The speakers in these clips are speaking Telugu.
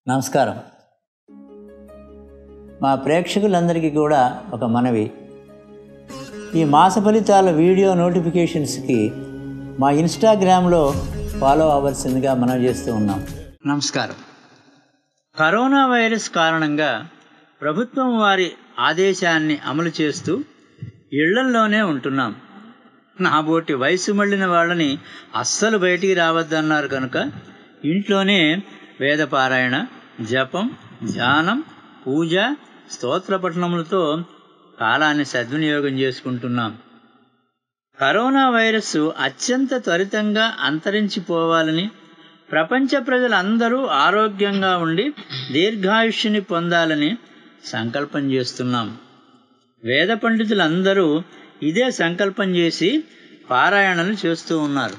నమస్కారం మా ప్రేక్షకులందరికీ కూడా ఒక మనవి ఈ మాస ఫలితాల వీడియో నోటిఫికేషన్స్కి మా ఇన్స్టాగ్రామ్లో ఫాలో అవ్వాల్సిందిగా మనం చేస్తూ ఉన్నాం నమస్కారం కరోనా వైరస్ కారణంగా ప్రభుత్వం వారి ఆదేశాన్ని అమలు చేస్తూ ఇళ్లల్లోనే ఉంటున్నాం నాబోటి వయసు మళ్ళిన వాళ్ళని అస్సలు బయటికి రావద్దన్నారు కనుక ఇంట్లోనే వేదపారాయణ జపం ధ్యానం పూజ స్తోత్ర పఠనములతో కాలాన్ని సద్వినియోగం చేసుకుంటున్నాం కరోనా వైరస్ అత్యంత త్వరితంగా అంతరించిపోవాలని ప్రపంచ ప్రజలందరూ ఆరోగ్యంగా ఉండి దీర్ఘాయుష్యుని పొందాలని సంకల్పం చేస్తున్నాం వేద పండితులందరూ ఇదే సంకల్పం చేసి పారాయణలు చేస్తూ ఉన్నారు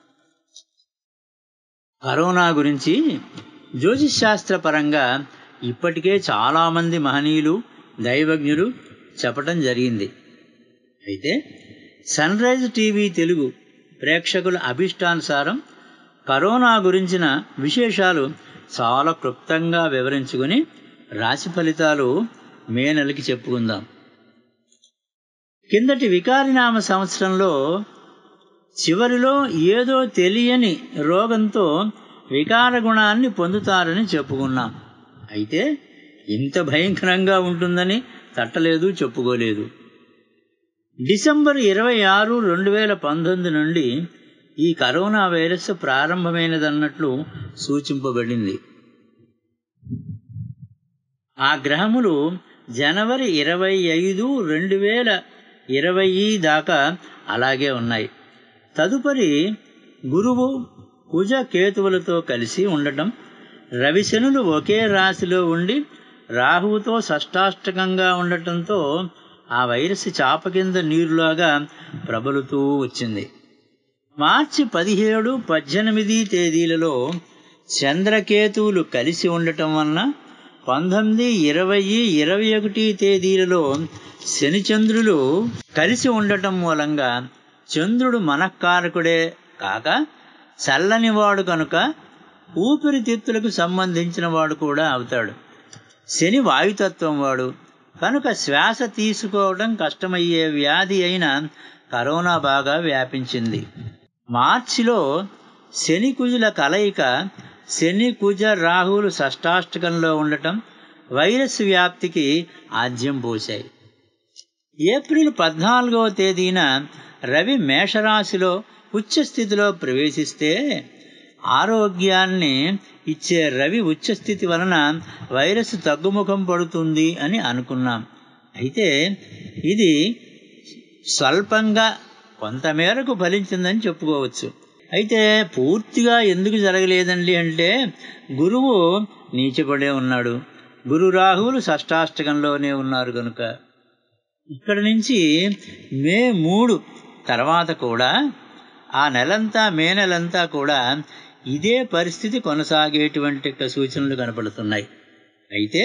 కరోనా గురించి జ్యోతిశాస్త్ర పరంగా ఇప్పటికే చాలామంది మహనీయులు దైవజ్ఞులు చెప్పటం జరిగింది అయితే సన్ రైజ్ టీవీ తెలుగు ప్రేక్షకుల అభిష్టానుసారం కరోనా గురించిన విశేషాలు చాలా క్లుప్తంగా వివరించుకొని రాశి ఫలితాలు మే నెలకి చెప్పుకుందాం కిందటి వికారినామ సంవత్సరంలో చివరిలో ఏదో తెలియని రోగంతో వికార గుణాన్ని పొందుతారని చెప్పుకున్నాం అయితే ఇంత భయంకరంగా ఉంటుందని తట్టలేదు చెప్పుకోలేదు డిసెంబర్ ఇరవై ఆరు రెండు వేల పంతొమ్మిది నుండి ఈ కరోనా వైరస్ ప్రారంభమైనదన్నట్లు సూచింపబడింది ఆ గ్రహములు జనవరి ఇరవై ఐదు రెండు వేల ఇరవై దాకా అలాగే ఉన్నాయి తదుపరి గురువు కుజ కేతువులతో కలిసి ఉండటం రవిశనులు ఒకే రాశిలో ఉండి రాహువుతో షష్టాష్టకంగా ఉండటంతో ఆ వైరస్ చాప కింద నీరులాగా ప్రబలుతూ వచ్చింది మార్చి పదిహేడు పద్దెనిమిది తేదీలలో చంద్రకేతువులు కలిసి ఉండటం వలన పంతొమ్మిది ఇరవై ఇరవై ఒకటి తేదీలలో శనిచంద్రులు కలిసి ఉండటం మూలంగా చంద్రుడు మనఃకారకుడే కాక చల్లనివాడు కనుక ఊపిరితిత్తులకు సంబంధించిన వాడు కూడా అవుతాడు శని వాయుతత్వం వాడు కనుక శ్వాస తీసుకోవడం కష్టమయ్యే వ్యాధి అయిన కరోనా బాగా వ్యాపించింది మార్చిలో శని కుజుల కలయిక శని కుజ రాహువులు షష్టాష్టకంలో ఉండటం వైరస్ వ్యాప్తికి ఆద్యం పోశాయి ఏప్రిల్ పద్నాలుగవ తేదీన రవి మేషరాశిలో ఉచ్చస్థితిలో ప్రవేశిస్తే ఆరోగ్యాన్ని ఇచ్చే రవి ఉచ్చస్థితి వలన వైరస్ తగ్గుముఖం పడుతుంది అని అనుకున్నాం అయితే ఇది స్వల్పంగా కొంతమేరకు ఫలించిందని చెప్పుకోవచ్చు అయితే పూర్తిగా ఎందుకు జరగలేదండి అంటే గురువు నీచపడే ఉన్నాడు గురు రాహువులు షష్టాష్టకంలోనే ఉన్నారు కనుక ఇక్కడ నుంచి మే మూడు తర్వాత కూడా ఆ నెలంతా మే నెలంతా కూడా ఇదే పరిస్థితి కొనసాగేటువంటి సూచనలు కనపడుతున్నాయి అయితే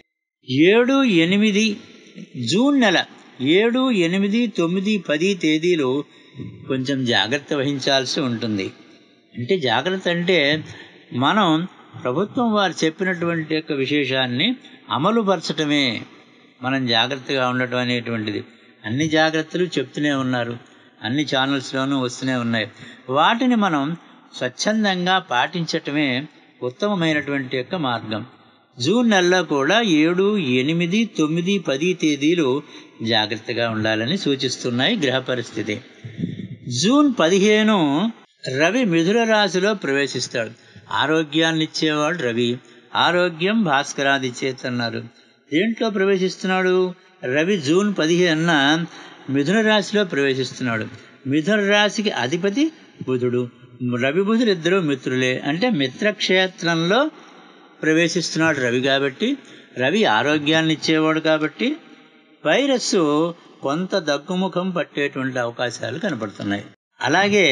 ఏడు ఎనిమిది జూన్ నెల ఏడు ఎనిమిది తొమ్మిది పది తేదీలు కొంచెం జాగ్రత్త వహించాల్సి ఉంటుంది అంటే జాగ్రత్త అంటే మనం ప్రభుత్వం వారు చెప్పినటువంటి యొక్క విశేషాన్ని అమలుపరచటమే మనం జాగ్రత్తగా ఉండటం అనేటువంటిది అన్ని జాగ్రత్తలు చెప్తూనే ఉన్నారు అన్ని ఛానల్స్లోనూ వస్తూనే ఉన్నాయి వాటిని మనం స్వచ్ఛందంగా పాటించటమే ఉత్తమమైనటువంటి యొక్క మార్గం జూన్ నెలలో కూడా ఏడు ఎనిమిది తొమ్మిది పది తేదీలు జాగ్రత్తగా ఉండాలని సూచిస్తున్నాయి గ్రహ పరిస్థితి జూన్ పదిహేను రవి మిథున రాశిలో ప్రవేశిస్తాడు ఆరోగ్యాన్ని ఇచ్చేవాడు రవి ఆరోగ్యం భాస్కరాది చేతన్నారు దేంట్లో ప్రవేశిస్తున్నాడు రవి జూన్ పదిహేనున మిథున రాశిలో ప్రవేశిస్తున్నాడు మిథున రాశికి అధిపతి బుధుడు రవి బుధుడు ఇద్దరు మిత్రులే అంటే మిత్రక్షేత్రంలో ప్రవేశిస్తున్నాడు రవి కాబట్టి రవి ఆరోగ్యాన్ని ఇచ్చేవాడు కాబట్టి వైరస్ కొంత దగ్గుముఖం పట్టేటువంటి అవకాశాలు కనపడుతున్నాయి అలాగే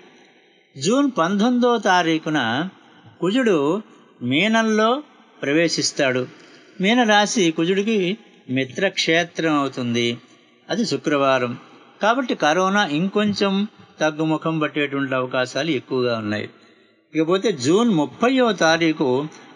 జూన్ పంతొమ్మిదో తారీఖున కుజుడు మీనంలో ప్రవేశిస్తాడు మీనరాశి కుజుడికి మిత్రక్షేత్రం అవుతుంది అది శుక్రవారం కాబట్టి కరోనా ఇంకొంచెం తగ్గుముఖం పట్టేటువంటి అవకాశాలు ఎక్కువగా ఉన్నాయి ఇకపోతే జూన్ ముప్పయో తారీఖు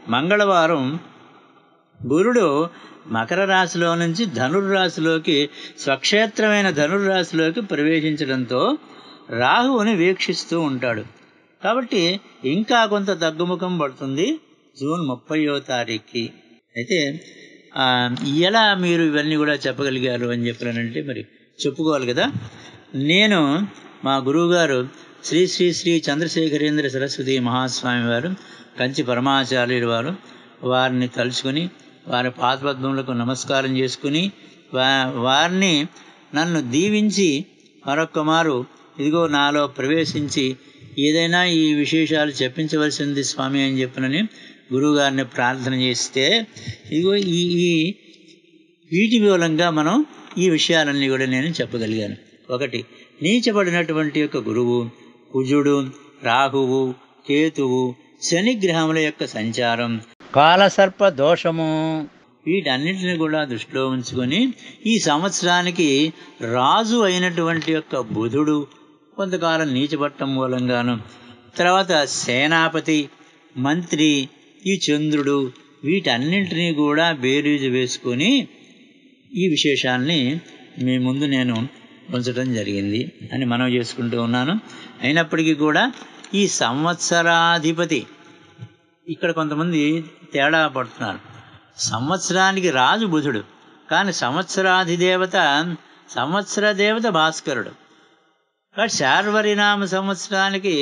మంగళవారం గురుడు మకర రాశిలో నుంచి ధనుర్రాశిలోకి స్వక్షేత్రమైన ధనుర్రాశిలోకి ప్రవేశించడంతో రాహువుని వీక్షిస్తూ ఉంటాడు కాబట్టి ఇంకా కొంత తగ్గుముఖం పడుతుంది జూన్ ముప్పయో తారీఖుకి అయితే ఆ, ఎలా మీరు ఇవన్నీ కూడా చెప్పగలిగారు అని చెప్పానంటే మరి చెప్పుకోవాలి కదా నేను మా గురువుగారు శ్రీ శ్రీ శ్రీ చంద్రశేఖరేంద్ర సరస్వతి మహాస్వామి వారు కంచి పరమాచార్యులు వారు వారిని తలుచుకొని వారి పాదపద్మములకు నమస్కారం చేసుకుని వా వారిని నన్ను దీవించి మరొక్క మారు ఇదిగో నాలో ప్రవేశించి ఏదైనా ఈ విశేషాలు చెప్పించవలసింది స్వామి అని చెప్పినని గురువుగారిని ప్రార్థన చేస్తే ఇదిగో ఈ ఈ వీటి మూలంగా మనం ఈ విషయాలన్నీ కూడా నేను చెప్పగలిగాను ఒకటి నీచబడినటువంటి యొక్క గురువు కుజుడు రాహువు కేతువు శని గ్రహముల యొక్క సంచారం కాలసర్ప దోషము వీటన్నిటిని కూడా దృష్టిలో ఉంచుకొని ఈ సంవత్సరానికి రాజు అయినటువంటి యొక్క బుధుడు కొంతకాలం నీచబట్టం మూలంగాను తర్వాత సేనాపతి మంత్రి ఈ చంద్రుడు వీటన్నింటినీ కూడా బేరీజు వేసుకొని ఈ విశేషాల్ని మీ ముందు నేను ఉంచడం జరిగింది అని మనం చేసుకుంటూ ఉన్నాను అయినప్పటికీ కూడా ఈ సంవత్సరాధిపతి ఇక్కడ కొంతమంది తేడా పడుతున్నారు సంవత్సరానికి రాజు బుధుడు కానీ సంవత్సరాధిదేవత సంవత్సర దేవత భాస్కరుడు కాబట్టి శార్వరినామ సంవత్సరానికి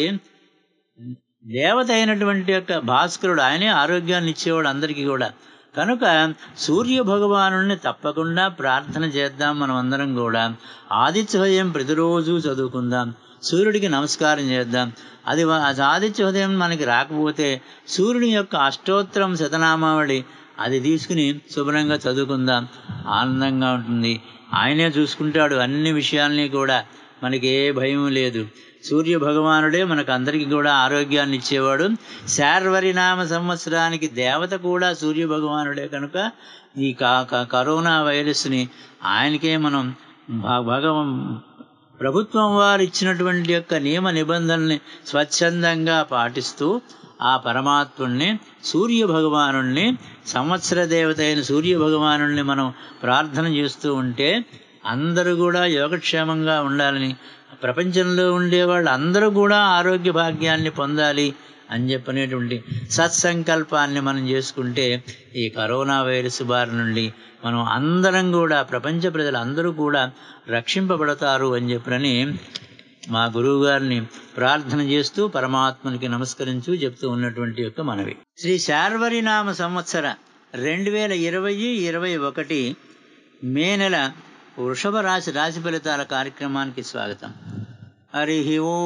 దేవత అయినటువంటి యొక్క భాస్కరుడు ఆయనే ఆరోగ్యాన్ని ఇచ్చేవాడు అందరికీ కూడా కనుక సూర్య భగవానుడిని తప్పకుండా ప్రార్థన చేద్దాం మనం అందరం కూడా ఆదిత్య హృదయం ప్రతిరోజు చదువుకుందాం సూర్యుడికి నమస్కారం చేద్దాం అది వ- అది ఆదిత్య హృదయం మనకి రాకపోతే సూర్యుని యొక్క అష్టోత్తరం శతనామావళి అది తీసుకుని శుభ్రంగా చదువుకుందాం ఆనందంగా ఉంటుంది ఆయనే చూసుకుంటాడు అన్ని విషయాల్ని కూడా మనకి ఏ భయం లేదు సూర్య భగవానుడే మనకు అందరికీ కూడా ఆరోగ్యాన్ని ఇచ్చేవాడు శార్వరినామ సంవత్సరానికి దేవత కూడా సూర్య భగవానుడే కనుక ఈ కా- కా- కరోనా వైరస్ని ఆయనకే మనం భ- భగవ ప్రభుత్వం వారు ఇచ్చినటువంటి యొక్క నియమ నిబంధనల్ని స్వచ్ఛందంగా పాటిస్తూ ఆ పరమాత్ముణ్ణి సూర్య భగవానుణ్ణి సంవత్సర దేవత అయిన సూర్య భగవానుణ్ణి మనం ప్రార్థన చేస్తూ ఉంటే అందరూ కూడా యోగక్షేమంగా ఉండాలని ప్రపంచంలో ఉండే వాళ్ళు అందరూ కూడా ఆరోగ్య భాగ్యాన్ని పొందాలి అని చెప్పనేటువంటి సత్సంకల్పాన్ని మనం చేసుకుంటే ఈ కరోనా వైరస్ బారి నుండి మనం అందరం కూడా ప్రపంచ ప్రజలు అందరూ కూడా రక్షింపబడతారు అని చెప్పనని మా గురువు గారిని ప్రార్థన చేస్తూ పరమాత్మనికి నమస్కరించు చెప్తూ ఉన్నటువంటి యొక్క మనవి శ్రీ శార్వరినామ సంవత్సర రెండు వేల ఇరవై ఇరవై ఒకటి మే నెల వృషభ రాశి రాశి ఫలితాల కార్యక్రమానికి స్వాగతం హరి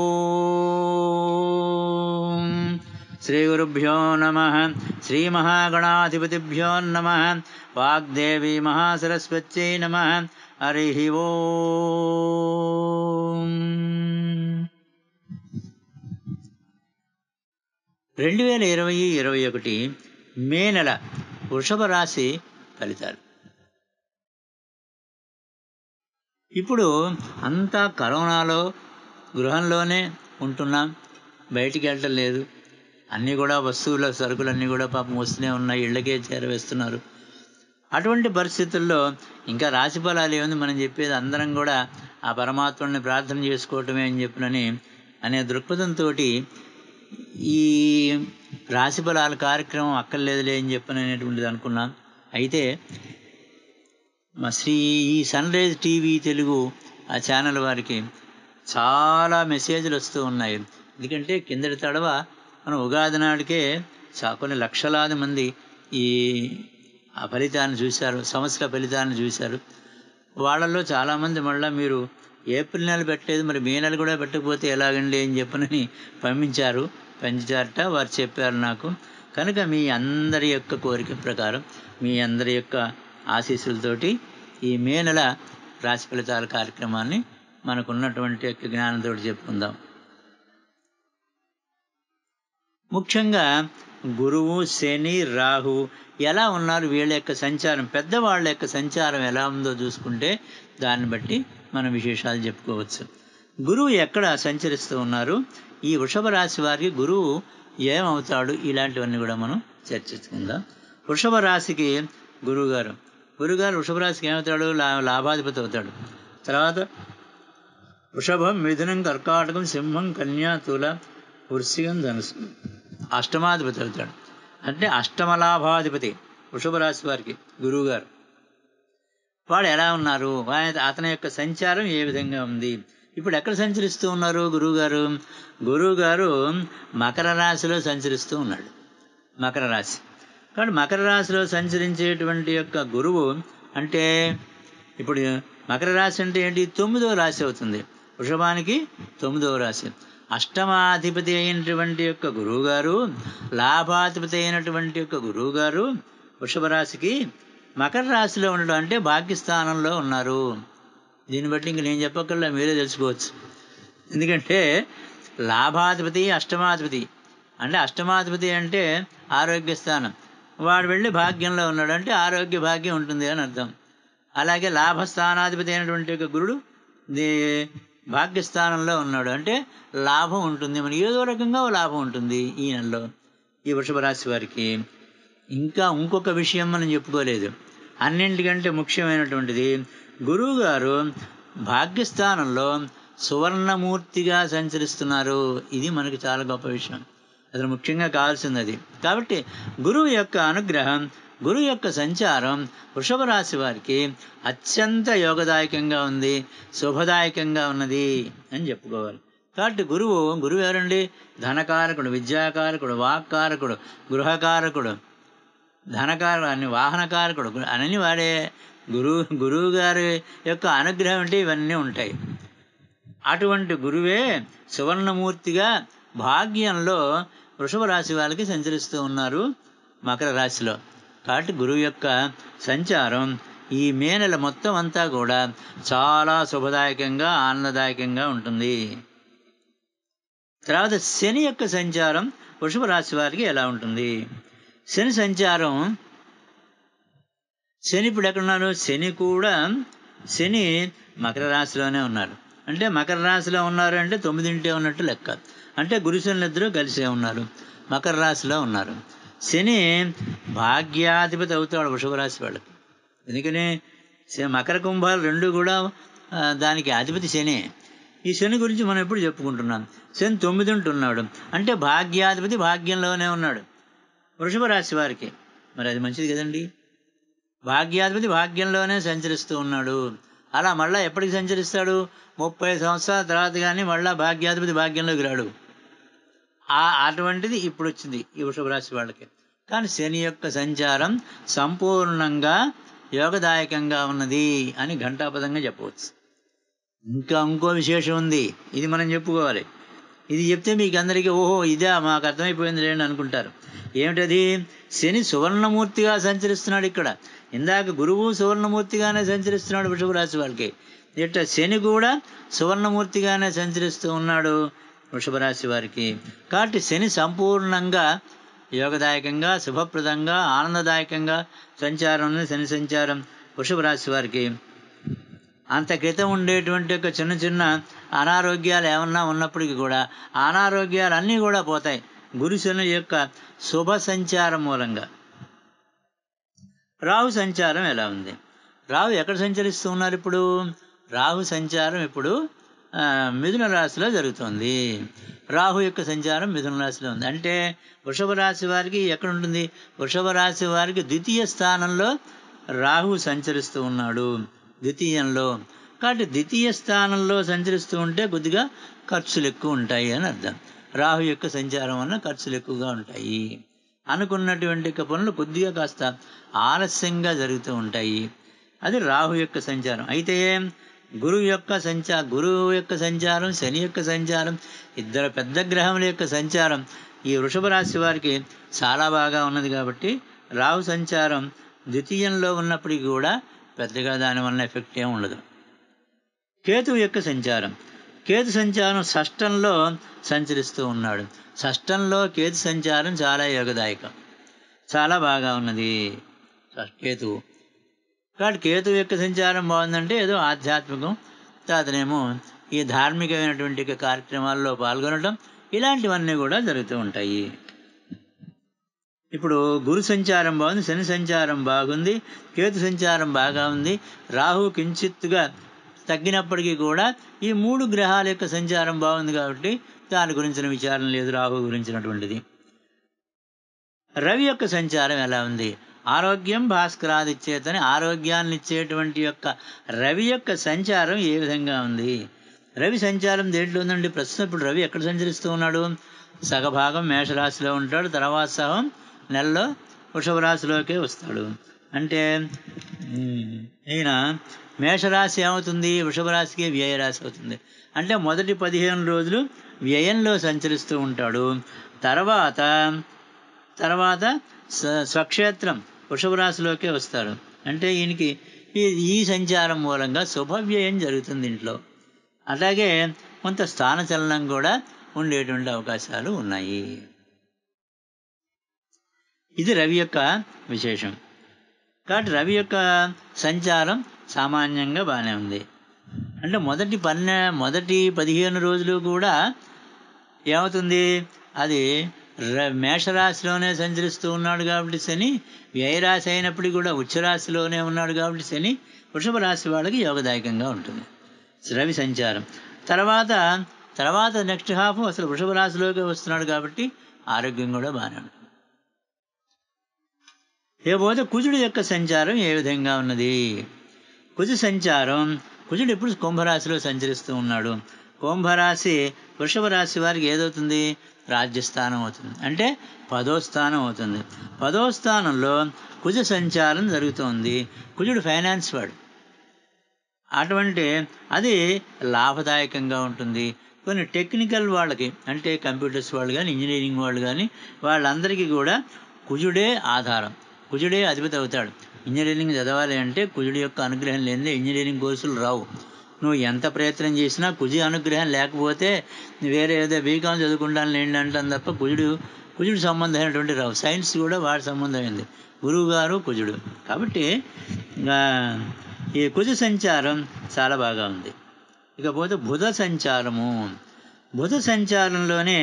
ఓం శ్రీ గురుభ్యో నమ శ్రీ మహాగణాధిపతిభ్యో నమ వాగ్దేవి మహాసరస్వత్యై నమ హరి ఓం రెండు వేల ఇరవై ఇరవై ఒకటి మే నెల వృషభ రాశి ఫలితాలు ఇప్పుడు అంతా కరోనాలో గృహంలోనే ఉంటున్నాం బయటికి వెళ్ళటం లేదు అన్నీ కూడా వస్తువుల సరుకులన్నీ కూడా పాపం వస్తూనే ఉన్నాయి ఇళ్ళకే చేరవేస్తున్నారు అటువంటి పరిస్థితుల్లో ఇంకా రాశి ఫలాలు ఏముంది మనం చెప్పేది అందరం కూడా ఆ పరమాత్మని ప్రార్థన చేసుకోవటమే అని చెప్పినని అనే దృక్పథంతో ఈ రాశి ఫలాల కార్యక్రమం అక్కర్లేదులే అని చెప్పని అనేటువంటిది అనుకున్నాం అయితే మా శ్రీ ఈ సన్ రైజ్ టీవీ తెలుగు ఆ ఛానల్ వారికి చాలా మెసేజ్లు వస్తూ ఉన్నాయి ఎందుకంటే కిందటి తడవ మనం ఉగాది నాడికే చా కొన్ని లక్షలాది మంది ఈ ఆ ఫలితాన్ని చూశారు సంవత్సర ఫలితాన్ని చూశారు వాళ్ళల్లో చాలామంది మళ్ళీ మీరు ఏప్రిల్ నెల పెట్టలేదు మరి మే నెల కూడా పెట్టకపోతే ఎలాగండి అని చెప్పనని పంపించారు పంచారట వారు చెప్పారు నాకు కనుక మీ అందరి యొక్క కోరిక ప్రకారం మీ అందరి యొక్క ఆశీస్సులతోటి ఈ మే నెల రాశి ఫలితాల కార్యక్రమాన్ని మనకున్నటువంటి యొక్క జ్ఞానంతో చెప్పుకుందాం ముఖ్యంగా గురువు శని రాహు ఎలా ఉన్నారు వీళ్ళ యొక్క సంచారం పెద్దవాళ్ళ యొక్క సంచారం ఎలా ఉందో చూసుకుంటే దాన్ని బట్టి మనం విశేషాలు చెప్పుకోవచ్చు గురువు ఎక్కడ సంచరిస్తూ ఉన్నారు ఈ వృషభ రాశి వారికి గురువు ఏమవుతాడు ఇలాంటివన్నీ కూడా మనం చర్చించుకుందాం వృషభ రాశికి గురువుగారు గురువుగారు వృషభ రాశికి ఏమవుతాడు లా లాభాధిపతి అవుతాడు తర్వాత వృషభం మిథునం కర్కాటకం సింహం కన్యా తుల వృశ్చికం ధనుసు అష్టమాధిపతి అవుతాడు అంటే అష్టమ లాభాధిపతి వృషభ రాశి వారికి గురువుగారు వాడు ఎలా ఉన్నారు ఆయన అతని యొక్క సంచారం ఏ విధంగా ఉంది ఇప్పుడు ఎక్కడ సంచరిస్తూ ఉన్నారు గురువుగారు గురువుగారు మకర రాశిలో సంచరిస్తూ ఉన్నాడు మకర రాశి కాబట్టి మకర రాశిలో సంచరించేటువంటి యొక్క గురువు అంటే ఇప్పుడు మకర రాశి అంటే ఏంటి తొమ్మిదవ రాశి అవుతుంది వృషభానికి తొమ్మిదవ రాశి అష్టమాధిపతి అయినటువంటి యొక్క గురువుగారు లాభాధిపతి అయినటువంటి యొక్క గురువుగారు వృషభ రాశికి మకర రాశిలో ఉండడం అంటే భాగ్యస్థానంలో ఉన్నారు దీన్ని బట్టి ఇంక నేను చెప్పక్కర్లా మీరే తెలుసుకోవచ్చు ఎందుకంటే లాభాధిపతి అష్టమాధిపతి అంటే అష్టమాధిపతి అంటే ఆరోగ్య స్థానం వాడు వెళ్ళి భాగ్యంలో ఉన్నాడు అంటే ఆరోగ్య భాగ్యం ఉంటుంది అని అర్థం అలాగే లాభస్థానాధిపతి అయినటువంటి యొక్క గురుడు ది భాగ్యస్థానంలో ఉన్నాడు అంటే లాభం ఉంటుంది మనకి ఏదో రకంగా ఓ లాభం ఉంటుంది ఈ నెలలో ఈ వృషభ రాశి వారికి ఇంకా ఇంకొక విషయం మనం చెప్పుకోలేదు అన్నింటికంటే ముఖ్యమైనటువంటిది గురువు గారు భాగ్యస్థానంలో సువర్ణమూర్తిగా సంచరిస్తున్నారు ఇది మనకు చాలా గొప్ప విషయం అసలు ముఖ్యంగా కావాల్సింది అది కాబట్టి గురువు యొక్క అనుగ్రహం గురువు యొక్క సంచారం వృషభ రాశి వారికి అత్యంత యోగదాయకంగా ఉంది శుభదాయకంగా ఉన్నది అని చెప్పుకోవాలి కాబట్టి గురువు గురువు ఎవరండి ధనకారకుడు విద్యాకారకుడు వాక్కారకుడు గృహకారకుడు ధనకారకుడు అన్ని వాహనకారకుడు అన్ని వాడే గురువు గురువు గారి యొక్క అనుగ్రహం అంటే ఇవన్నీ ఉంటాయి అటువంటి గురువే సువర్ణమూర్తిగా భాగ్యంలో వృషభ రాశి వాళ్ళకి సంచరిస్తూ ఉన్నారు మకర రాశిలో కాబట్టి గురువు యొక్క సంచారం ఈ మే నెల మొత్తం అంతా కూడా చాలా శుభదాయకంగా ఆనందదాయకంగా ఉంటుంది తర్వాత శని యొక్క సంచారం వృషభ రాశి వారికి ఎలా ఉంటుంది శని సంచారం శని ఇప్పుడు ఎక్కడున్నారు శని కూడా శని మకర రాశిలోనే ఉన్నారు అంటే మకర రాశిలో ఉన్నారు అంటే తొమ్మిదింటే ఉన్నట్టు లెక్క అంటే గురుశనులు ఇద్దరు కలిసే ఉన్నారు మకర రాశిలో ఉన్నారు శని భాగ్యాధిపతి అవుతాడు వృషభ రాశి వాళ్ళకి ఎందుకని శ- మకర కుంభాలు రెండు కూడా ఆ, దానికి అధిపతి శని ఈ శని గురించి మనం ఎప్పుడు చెప్పుకుంటున్నాం శని తొమ్మిది ఉంటున్నాడు అంటే భాగ్యాధిపతి భాగ్యంలోనే ఉన్నాడు వృషభ రాశి వారికి మరి అది మంచిది కదండి భాగ్యాధిపతి భాగ్యంలోనే సంచరిస్తూ ఉన్నాడు అలా మళ్ళా ఎప్పటికి సంచరిస్తాడు ముప్పై సంవత్సరాల తర్వాత కానీ మళ్ళా భాగ్యాధిపతి భాగ్యంలోకి రాడు ఆ అటువంటిది ఇప్పుడు వచ్చింది ఈ వృషభ రాశి వాళ్ళకి కానీ శని యొక్క సంచారం సంపూర్ణంగా యోగదాయకంగా ఉన్నది అని ఘంటాపదంగా చెప్పవచ్చు ఇంకా ఇంకో విశేషం ఉంది ఇది మనం చెప్పుకోవాలి ఇది చెప్తే మీకు అందరికీ ఓహో ఇదా మాకు అర్థమైపోయింది లేండి అనుకుంటారు ఏమిటది శని సువర్ణమూర్తిగా సంచరిస్తున్నాడు ఇక్కడ ఇందాక గురువు సువర్ణమూర్తిగానే సంచరిస్తున్నాడు వృషభ రాశి వాళ్ళకి ఇట్ట శని కూడా సువర్ణమూర్తిగానే సంచరిస్తూ ఉన్నాడు వృషభ రాశి వారికి కాబట్టి శని సంపూర్ణంగా యోగదాయకంగా శుభప్రదంగా ఆనందదాయకంగా సంచారం ఉంది శని సంచారం వృషభ రాశి వారికి అంత క్రితం ఉండేటువంటి ఒక చిన్న చిన్న అనారోగ్యాలు ఏమన్నా ఉన్నప్పటికీ కూడా ఆ అనారోగ్యాలు అన్నీ కూడా పోతాయి గురుశని యొక్క శుభ సంచారం మూలంగా రాహు సంచారం ఎలా ఉంది రాహు ఎక్కడ సంచరిస్తూ ఉన్నారు ఇప్పుడు రాహు సంచారం ఇప్పుడు ఆ, మిథున రాశిలో జరుగుతుంది రాహు యొక్క సంచారం మిథున రాశిలో ఉంది అంటే వృషభ రాశి వారికి ఎక్కడ ఉంటుంది వృషభ రాశి వారికి ద్వితీయ స్థానంలో రాహు సంచరిస్తూ ఉన్నాడు ద్వితీయంలో కాబట్టి ద్వితీయ స్థానంలో సంచరిస్తూ ఉంటే కొద్దిగా ఖర్చులు ఎక్కువ ఉంటాయి అని అర్థం రాహు యొక్క సంచారం వల్ల ఖర్చులు ఎక్కువగా ఉంటాయి అనుకున్నటువంటి యొక్క పనులు కొద్దిగా కాస్త ఆలస్యంగా జరుగుతూ ఉంటాయి అది రాహు యొక్క సంచారం అయితే గురువు యొక్క సంచా గురువు యొక్క సంచారం శని యొక్క సంచారం ఇద్దరు పెద్ద గ్రహముల యొక్క సంచారం ఈ వృషభ రాశి వారికి చాలా బాగా ఉన్నది కాబట్టి రాహు సంచారం ద్వితీయంలో ఉన్నప్పటికీ కూడా పెద్దగా దానివల్ల ఎఫెక్ట్ ఏం ఉండదు కేతువు యొక్క సంచారం కేతు సంచారం షష్టంలో సంచరిస్తూ ఉన్నాడు షష్టంలో కేతు సంచారం చాలా యోగదాయకం చాలా బాగా ఉన్నది కేతువు కాబట్టి కేతు యొక్క సంచారం బాగుందంటే ఏదో ఆధ్యాత్మికం తర్వాతనేమో ఈ ధార్మికమైనటువంటి యొక్క కార్యక్రమాల్లో పాల్గొనడం ఇలాంటివన్నీ కూడా జరుగుతూ ఉంటాయి ఇప్పుడు గురు సంచారం బాగుంది శని సంచారం బాగుంది కేతు సంచారం బాగా ఉంది రాహు కించిత్తుగా తగ్గినప్పటికీ కూడా ఈ మూడు గ్రహాల యొక్క సంచారం బాగుంది కాబట్టి దాని గురించిన విచారం లేదు రాహు గురించినటువంటిది రవి యొక్క సంచారం ఎలా ఉంది ఆరోగ్యం భాస్కరాదిచ్చేతని ఆరోగ్యాన్ని ఇచ్చేటువంటి యొక్క రవి యొక్క సంచారం ఏ విధంగా ఉంది రవి సంచారం దేంట్లో ఉందండి ప్రస్తుతం ఇప్పుడు రవి ఎక్కడ సంచరిస్తూ ఉన్నాడు సగభాగం మేషరాశిలో ఉంటాడు తర్వాత సగం నెలలో వృషభ రాశిలోకే వస్తాడు అంటే ఉమ్, ఈయన మేషరాశి ఏమవుతుంది వృషభ రాశికి వ్యయరాశి అవుతుంది అంటే మొదటి పదిహేను రోజులు వ్యయంలో సంచరిస్తూ ఉంటాడు తర్వాత తర్వాత స- స్వక్షేత్రం వృషభ రాశిలోకే వస్తాడు అంటే ఈయనకి ఈ ఈ సంచారం మూలంగా శుభవ్యయం జరుగుతుంది ఇంట్లో అలాగే కొంత స్థానచలనం కూడా ఉండేటువంటి అవకాశాలు ఉన్నాయి ఇది రవి యొక్క విశేషం కాబట్టి రవి యొక్క సంచారం సామాన్యంగా బాగానే ఉంది అంటే మొదటి పన్నె మొదటి పదిహేను రోజులు కూడా ఏమవుతుంది అది ర- మేషరాశిలోనే సంచరిస్తూ ఉన్నాడు కాబట్టి శని వ్యయరాశి అయినప్పటికీ కూడా ఉచ్చరాశిలోనే ఉన్నాడు కాబట్టి శని వృషభ రాశి వాళ్ళకి యోగదాయకంగా ఉంటుంది రవి సంచారం తర్వాత తర్వాత నెక్స్ట్ హాఫ్ అసలు వృషభ రాశిలోకి వస్తున్నాడు కాబట్టి ఆరోగ్యం కూడా బాగానే ఉంటుంది ఇకపోతే కుజుడు యొక్క సంచారం ఏ విధంగా ఉన్నది కుజు సంచారం కుజుడు ఇప్పుడు కుంభరాశిలో సంచరిస్తూ ఉన్నాడు కుంభరాశి వృషభ రాశి వారికి ఏదవుతుంది రాజ్యస్థానం అవుతుంది అంటే పదో స్థానం అవుతుంది పదో స్థానంలో కుజ సంచారం జరుగుతోంది కుజుడు ఫైనాన్స్ వాడు అటువంటి అది లాభదాయకంగా ఉంటుంది కొన్ని టెక్నికల్ వాళ్ళకి అంటే కంప్యూటర్స్ వాళ్ళు కానీ ఇంజనీరింగ్ వాళ్ళు కానీ వాళ్ళందరికీ కూడా కుజుడే ఆధారం కుజుడే అధిపతి అవుతాడు ఇంజనీరింగ్ చదవాలి అంటే కుజుడి యొక్క అనుగ్రహం లేనిదే ఇంజనీరింగ్ కోర్సులు రావు నువ్వు ఎంత ప్రయత్నం చేసినా కుజు అనుగ్రహం లేకపోతే వేరే ఏదో బీకాం చదువుకుంటాను లేండి అంటాను తప్ప కుజుడు కుజుడు సంబంధమైనటువంటి రావు సైన్స్ కూడా వాడి సంబంధమైంది గురువు గారు కుజుడు కాబట్టి ఆ, ఈ కుజ సంచారం చాలా బాగా ఉంది ఇకపోతే బుధ సంచారము బుధ సంచారంలోనే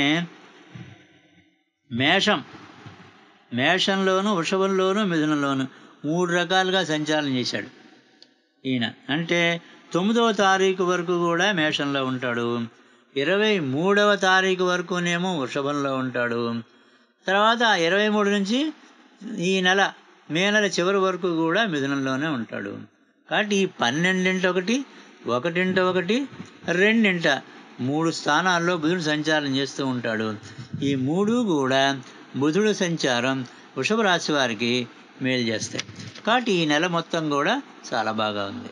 మేషం మేషంలోను వృషభంలోను మిథునంలోను మూడు రకాలుగా సంచారం చేశాడు ఈయన అంటే తొమ్మిదవ తారీఖు వరకు కూడా మేషంలో ఉంటాడు ఇరవై మూడవ తారీఖు వరకునేమో వృషభంలో ఉంటాడు తర్వాత ఇరవై మూడు నుంచి ఈ నెల మే నెల చివరి వరకు కూడా మిథునంలోనే ఉంటాడు కాబట్టి ఈ పన్నెండింట ఒకటి ఒకటింట ఒకటి రెండింట మూడు స్థానాల్లో బుధుడు సంచారం చేస్తూ ఉంటాడు ఈ మూడు కూడా బుధుడు సంచారం వృషభ రాశి వారికి మేలు చేస్తాయి కాబట్టి ఈ నెల మొత్తం కూడా చాలా బాగా ఉంది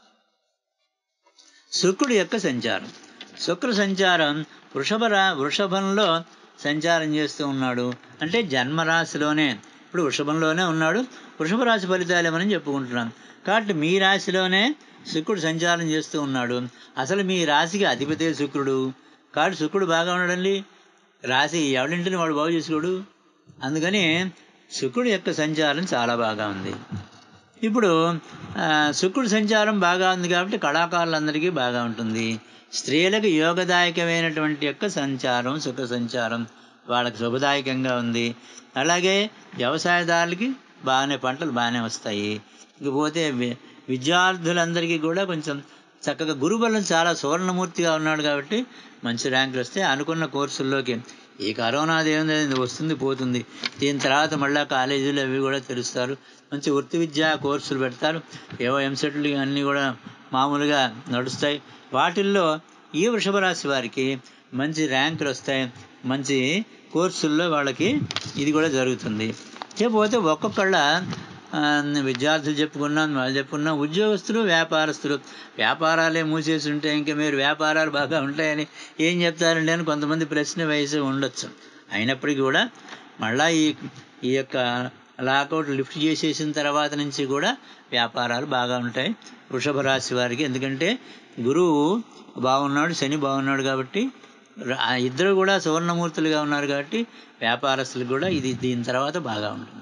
శుక్రుడి యొక్క సంచారం శుక్ర సంచారం వృషభ రా వృషభంలో సంచారం చేస్తూ ఉన్నాడు అంటే జన్మరాశిలోనే ఇప్పుడు వృషభంలోనే ఉన్నాడు వృషభ రాశి ఫలితాలు ఏమని చెప్పుకుంటున్నాం కాబట్టి మీ రాశిలోనే శుక్రుడు సంచారం చేస్తూ ఉన్నాడు అసలు మీ రాశికి అధిపతే శుక్రుడు కాబట్టి శుక్రుడు బాగా ఉండడండి రాశి ఎవరింటిని వాడు బాగు చేసుకోడు అందుకని శుక్రుడి యొక్క సంచారం చాలా బాగా ఉంది ఇప్పుడు ఆ, శుక్రుడి సంచారం బాగా ఉంది కాబట్టి కళాకారులందరికీ బాగా ఉంటుంది స్త్రీలకు యోగదాయకమైనటువంటి యొక్క సంచారం సుఖ సంచారం వాళ్ళకి శుభదాయకంగా ఉంది అలాగే వ్యవసాయదారులకి బాగానే పంటలు బాగానే వస్తాయి ఇకపోతే వి- విద్యార్థులందరికీ కూడా కొంచెం చక్కగా గురుబలం చాలా సువర్ణమూర్తిగా ఉన్నాడు కాబట్టి మంచి ర్యాంకులు వస్తే అనుకున్న కోర్సుల్లోకి ఈ కరోనా ఏమైంది వస్తుంది పోతుంది దీని తర్వాత మళ్ళీ కాలేజీలు అవి కూడా తెరుస్తారు మంచి వృత్తి విద్యా కోర్సులు పెడతారు ఏవో ఎంసెట్లు అన్నీ కూడా మామూలుగా నడుస్తాయి వాటిల్లో ఈ వృషభ రాశి వారికి మంచి ర్యాంకులు వస్తాయి మంచి కోర్సుల్లో వాళ్ళకి ఇది కూడా జరుగుతుంది ఇకపోతే ఒక్కొక్కళ్ళ ఆ, విద్యార్థులు చెప్పుకున్నాం వాళ్ళు చెప్పుకున్నాం ఉద్యోగస్తులు వ్యాపారస్తులు వ్యాపారాలే మూసేసి ఉంటే ఇంకా మీరు వ్యాపారాలు బాగా ఉంటాయని ఏం చెప్తారండి అని కొంతమంది ప్రశ్న వేసి ఉండొచ్చు అయినప్పటికీ కూడా మళ్ళా ఈ ఈ యొక్క లాకౌట్ లిఫ్ట్ చేసేసిన తర్వాత నుంచి కూడా వ్యాపారాలు బాగా ఉంటాయి వృషభ రాశి వారికి ఎందుకంటే గురువు బాగున్నాడు శని బాగున్నాడు కాబట్టి ర- ఆ ఇద్దరు కూడా సువర్ణమూర్తులుగా ఉన్నారు కాబట్టి వ్యాపారస్తులకు కూడా ఇది దీని తర్వాత బాగా ఉంటుంది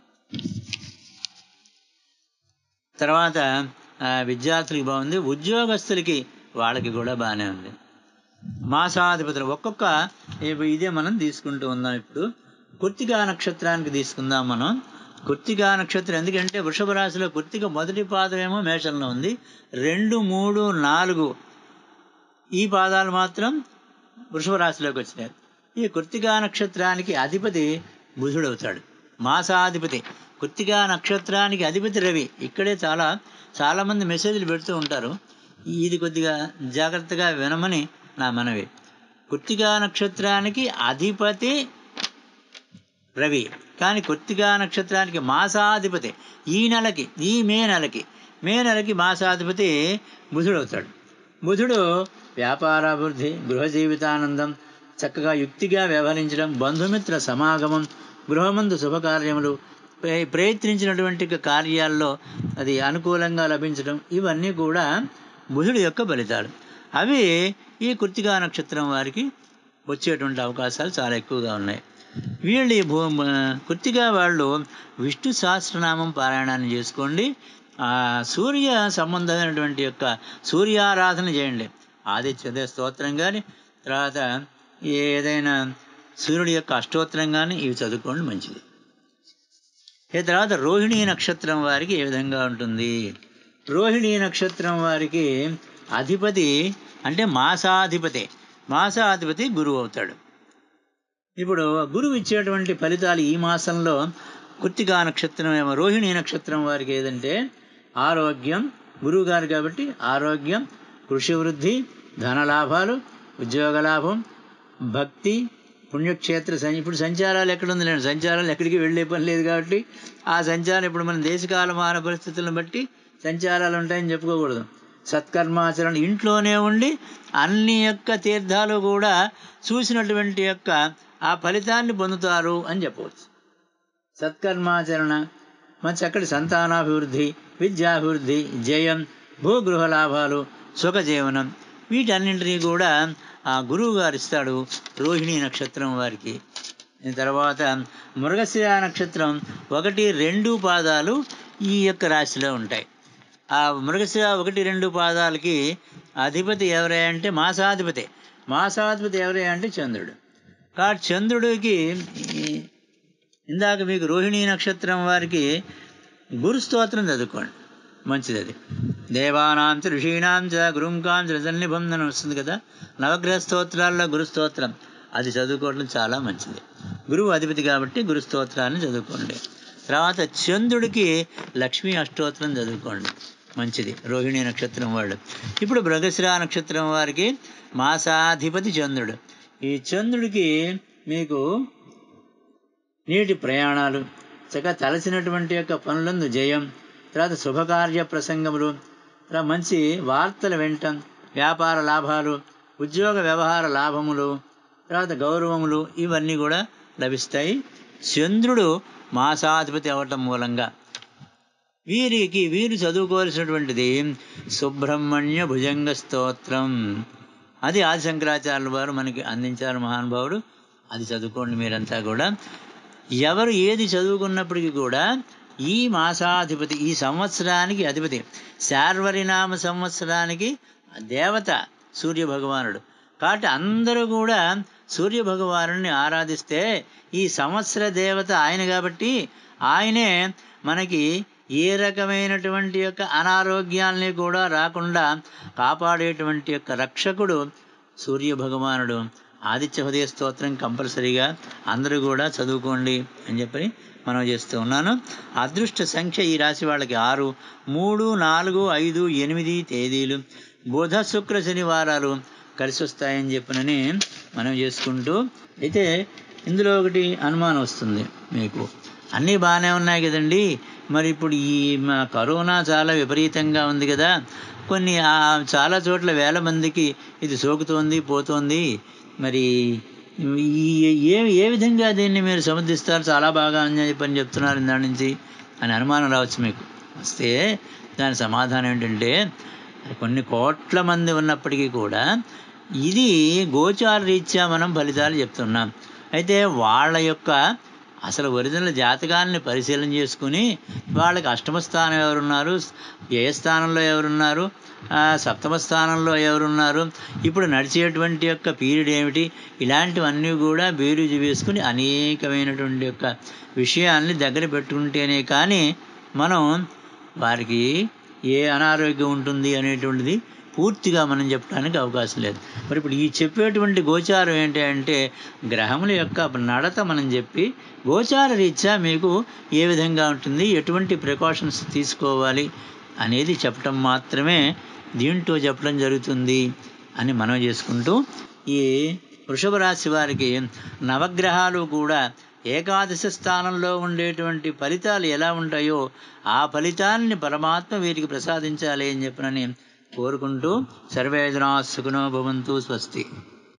తర్వాత ఆ, విద్యార్థులకి బాగుంది ఉద్యోగస్తులకి వాళ్ళకి కూడా బాగానే ఉంది మాసాధిపతులు ఒక్కొక్క ఇ- ఇదే మనం తీసుకుంటూ ఉన్నాం ఇప్పుడు కృత్తికా నక్షత్రానికి తీసుకుందాం మనం కృత్తికా నక్షత్రం ఎందుకంటే వృషభ రాశిలో కృత్తిక మొదటి పాదమేమో మేషంలో ఉంది రెండు మూడు నాలుగు ఈ పాదాలు మాత్రం వృషభ రాశిలోకి వచ్చినాయి ఈ కృత్తికా నక్షత్రానికి అధిపతి బుధుడవుతాడు మాసాధిపతి కృత్తికా నక్షత్రానికి అధిపతి రవి ఇక్కడే చాలా చాలామంది మెసేజ్లు పెడుతూ ఉంటారు ఇది కొద్దిగా జాగ్రత్తగా వినమని నా మనవి కృత్తికా నక్షత్రానికి అధిపతి రవి కానీ కృత్తికా నక్షత్రానికి మాసాధిపతి ఈ నెలకి ఈ మే నెలకి మే నెలకి మాసాధిపతి బుధుడవుతాడు బుధుడు వ్యాపారాభివృద్ధి గృహ జీవితానందం చక్కగా యుక్తిగా వ్యవహరించడం బంధుమిత్ర సమాగమం గృహమందు శుభకార్యములు ప్రయ- ప్రయత్నించినటువంటి కార్యాల్లో అది అనుకూలంగా లభించడం ఇవన్నీ కూడా బుధుడు యొక్క ఫలితాలు అవి ఈ కృత్తికా నక్షత్రం వారికి వచ్చేటువంటి అవకాశాలు చాలా ఎక్కువగా ఉన్నాయి వీళ్ళు ఈ భూ కృత్తిగా వాళ్ళు విష్ణు సహస్రనామం పారాయణాన్ని చేసుకోండి ఆ సూర్య సంబంధమైనటువంటి యొక్క సూర్యారాధన చేయండి ఆదిత్యోదయ స్తోత్రం కానీ తర్వాత ఏదైనా సూర్యుడి యొక్క అష్టోత్తరం కానీ ఇవి చదువుకోండి మంచిది ఈ తర్వాత రోహిణీ నక్షత్రం వారికి ఏ విధంగా ఉంటుంది రోహిణీ నక్షత్రం వారికి అధిపతి అంటే మాసాధిపతి మాసాధిపతి గురువు అవుతాడు ఇప్పుడు గురువు ఇచ్చేటువంటి ఫలితాలు ఈ మాసంలో కృత్తికా నక్షత్రం ఏమో రోహిణీ నక్షత్రం వారికి ఏదంటే ఆరోగ్యం గురువు గారు కాబట్టి ఆరోగ్యం కృషి వృద్ధి ధన లాభాలు ఉద్యోగ లాభం భక్తి పుణ్యక్షేత్ర సం ఇప్పుడు సంచారాలు ఎక్కడ ఉంది లేండి సంచారాలు ఎక్కడికి వెళ్ళే పని లేదు కాబట్టి ఆ సంచారం ఇప్పుడు మన దేశకాలమాన పరిస్థితులను బట్టి సంచారాలు ఉంటాయని చెప్పుకోకూడదు సత్కర్మాచరణ ఇంట్లోనే ఉండి అన్ని యొక్క తీర్థాలు కూడా చూసినటువంటి యొక్క ఆ ఫలితాన్ని పొందుతారు అని చెప్పవచ్చు సత్కర్మాచరణ మంచి చక్కటి సంతానాభివృద్ధి విద్యాభివృద్ధి జయం భూగృహ లాభాలు సుఖజీవనం వీటన్నింటినీ కూడా ఆ గురువు గారు ఇస్తాడు రోహిణీ నక్షత్రం వారికి తర్వాత మృగశిర నక్షత్రం ఒకటి రెండు పాదాలు ఈ యొక్క రాశిలో ఉంటాయి ఆ మృగశిర ఒకటి రెండు పాదాలకి అధిపతి ఎవరే అంటే మాసాధిపతి మాసాధిపతి ఎవరే అంటే చంద్రుడు కాబట్టి చంద్రుడికి ఈ- ఇందాక మీకు రోహిణీ నక్షత్రం వారికి గురు స్తోత్రం చదువుకోండి మంచిది అది దేవానాం చ ఋషీణాం చ గురుంకాం చ రజన్నిబంధనం వస్తుంది కదా నవగ్రహ స్తోత్రాల్లో గురు స్తోత్రం అది చదువుకోవడం చాలా మంచిది గురువు అధిపతి కాబట్టి గురు స్తోత్రాన్ని చదువుకోండి తర్వాత చంద్రుడికి లక్ష్మీ అష్టోత్తరం చదువుకోండి మంచిది రోహిణి నక్షత్రం వాళ్ళు ఇప్పుడు మృగశిర నక్షత్రం వారికి మాసాధిపతి చంద్రుడు ఈ చంద్రుడికి మీకు నీటి ప్రయాణాలు చక్కగా తలసినటువంటి యొక్క పనులందు జయం తర్వాత శుభకార్య ప్రసంగములు తర్వాత మంచి వార్తలు వినటం వ్యాపార లాభాలు ఉద్యోగ వ్యవహార లాభములు తర్వాత గౌరవములు ఇవన్నీ కూడా లభిస్తాయి చంద్రుడు మాసాధిపతి అవటం మూలంగా వీరికి వీరు చదువుకోవాల్సినటువంటిది సుబ్రహ్మణ్య భుజంగ స్తోత్రం అది ఆదిశంకరాచార్యుల వారు మనకి అందించారు మహానుభావుడు అది చదువుకోండి మీరంతా కూడా ఎవరు ఏది చదువుకున్నప్పటికీ కూడా ఈ మాసాధిపతి ఈ సంవత్సరానికి అధిపతి శార్వరినామ సంవత్సరానికి దేవత సూర్య భగవానుడు కాబట్టి అందరూ కూడా సూర్య భగవానుడిని ఆరాధిస్తే ఈ సంవత్సర దేవత ఆయన కాబట్టి ఆయనే మనకి ఏ రకమైనటువంటి యొక్క అనారోగ్యాల్ని కూడా రాకుండా కాపాడేటువంటి యొక్క రక్షకుడు సూర్య భగవానుడు ఆదిత్య హృదయ స్తోత్రం కంపల్సరీగా అందరూ కూడా చదువుకోండి అని చెప్పి మనం చేస్తూ ఉన్నాను అదృష్ట సంఖ్య ఈ రాశి వాళ్ళకి ఆరు మూడు నాలుగు ఐదు ఎనిమిది తేదీలు బుధ శుక్ర శనివారాలు కలిసి వస్తాయని చెప్పినని మనం చేసుకుంటూ అయితే ఇందులో ఒకటి అనుమానం వస్తుంది మీకు అన్నీ బాగానే ఉన్నాయి కదండి మరి ఇప్పుడు ఈ మా కరోనా చాలా విపరీతంగా ఉంది కదా కొన్ని ఆ చాలా చోట్ల వేల మందికి ఇది సోకుతోంది పోతోంది మరి ఈ ఏ ఏ విధంగా దీన్ని మీరు సమర్థిస్తారు చాలా బాగా అని చెప్పని చెప్తున్నారు దాని నుంచి అని అనుమానం రావచ్చు మీకు వస్తే దాని సమాధానం ఏంటంటే కొన్ని కోట్ల మంది ఉన్నప్పటికీ కూడా ఇది గోచార రీత్యా మనం ఫలితాలు చెప్తున్నాం అయితే వాళ్ళ యొక్క అసలు ఒరిజినల్ జాతకాన్ని పరిశీలన చేసుకుని వాళ్ళకి అష్టమ స్థానం ఎవరున్నారు వ్యయ స్థానంలో ఎవరున్నారు ఆ, సప్తమ స్థానంలో ఎవరున్నారు ఇప్పుడు నడిచేటువంటి యొక్క పీరియడ్ ఏమిటి ఇలాంటివన్నీ కూడా బేరీజు వేసుకుని అనేకమైనటువంటి యొక్క విషయాల్ని దగ్గర పెట్టుకుంటేనే కానీ మనం వారికి ఏ అనారోగ్యం ఉంటుంది అనేటువంటిది పూర్తిగా మనం చెప్పడానికి అవకాశం లేదు మరి ఇప్పుడు ఈ చెప్పేటువంటి గోచారం ఏంటి అంటే గ్రహముల యొక్క నడత మనం చెప్పి గోచార రీత్యా మీకు ఏ విధంగా ఉంటుంది ఎటువంటి ప్రికాషన్స్ తీసుకోవాలి అనేది చెప్పటం మాత్రమే దీంట్లో చెప్పడం జరుగుతుంది అని మనం చేసుకుంటూ ఈ వృషభ రాశి వారికి నవగ్రహాలు కూడా ఏకాదశ స్థానంలో ఉండేటువంటి ఫలితాలు ఎలా ఉంటాయో ఆ ఫలితాన్ని పరమాత్మ వీరికి ప్రసాదించాలి అని చెప్పనని కోరుకుంటూ సర్వేదనా సుఖనో భవంతు స్వస్తి